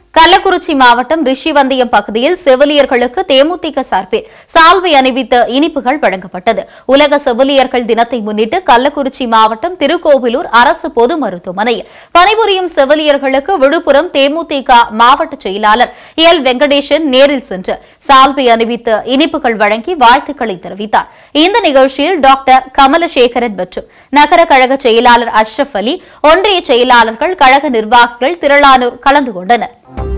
கள்ளக்குறிச்சி மாவட்டம் ரிஷிவந்தியம் பகுதியில் செவிலியர்களுக்கு தேமுதிக சார்பில் சால்வை அணிவித்த இனிப்புகள் வழங்கப்பட்டது உலக செவிலியர்கள் தினத்தை முன்னிட்டு கள்ளக்குறிச்சி மாவட்டம் திருக்கோவிலூர் அரசு பொது மருத்துவமனையில் பணிபுரியும் செவிலியர்களுக்கு விழுப்புரம் தேமுதிக மாவட்ட செயலாளர் எல் வெங்கடேசன் நேரில் சென்று சால்வை அணிவித்து இனிப்புகள் வழங்கி வாழ்த்துக்களை தெரிவித்தார் இந்த நிகழ்ச்சியில் டாக்டர் கமலசேகரன் மற்றும் நகர கழக செயலாளர் அஷ்ரப் அலி ஒன்றிய செயலாளர்கள் கழக நிர்வாகிகள் திரளானோர் கலந்து கொண்டனர்